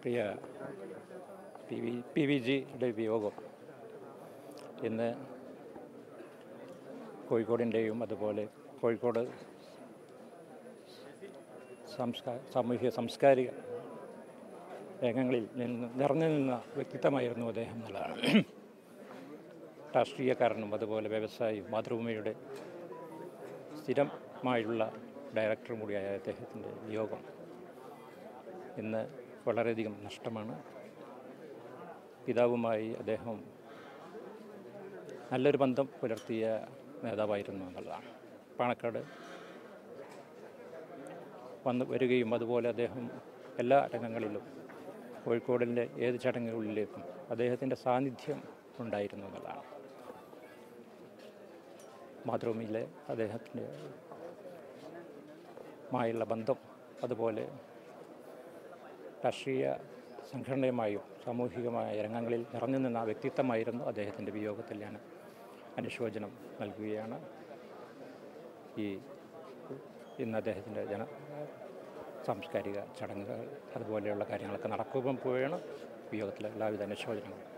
പ്രിയ P V P V ജിയുടെ വിയോഗം ഇന്ന് കോഴിക്കോടിൻ്റെയും അതുപോലെ കോഴിക്കോട് സംസ്കാ സാമൂഹിക സാംസ്കാരിക രംഗങ്ങളിൽ നിന്ന് നിറഞ്ഞു നിന്ന വ്യക്തിത്വമായിരുന്നു അദ്ദേഹം എന്നുള്ളതാണ് രാഷ്ട്രീയക്കാരനും അതുപോലെ വ്യവസായിയും മാതൃഭൂമിയുടെ സ്ഥിരമായുള്ള ഡയറക്ടറും കൂടിയായ അദ്ദേഹത്തിൻ്റെ വിയോഗം ഇന്ന് വളരെയധികം നഷ്ടമാണ് പിതാവുമായി അദ്ദേഹം നല്ലൊരു ബന്ധം പുലർത്തിയ നേതാവായിരുന്നു എന്നുള്ളതാണ് പാണക്കാട് വന്ന് വരികയും അതുപോലെ അദ്ദേഹം എല്ലാ രംഗങ്ങളിലും കോഴിക്കോടിൻ്റെ ഏത് ചടങ്ങുകളിലേക്കും അദ്ദേഹത്തിൻ്റെ സാന്നിധ്യം ഉണ്ടായിരുന്നു എന്നുള്ളതാണ് മാതൃഭൂമിയിലെ അദ്ദേഹത്തിൻ്റെ മായുള്ള ബന്ധം അതുപോലെ രാഷ്ട്രീയ സംഘടനയുമായും സാമൂഹികമായ രംഗങ്ങളിൽ നിറഞ്ഞു നിന്ന വ്യക്തിത്വമായിരുന്നു അദ്ദേഹത്തിൻ്റെ വിയോഗത്തിൽ ഞാൻ അനുശോചനം നൽകുകയാണ് ഈ ഇന്ന് അദ്ദേഹത്തിൻ്റെ ജന സാംസ്കാരിക ചടങ്ങുകൾ അതുപോലെയുള്ള കാര്യങ്ങളൊക്കെ നടക്കുമ്പോൾ പോവുകയാണ് വിയോഗത്തിൽ എല്ലാവിധ അനുശോചനങ്ങളും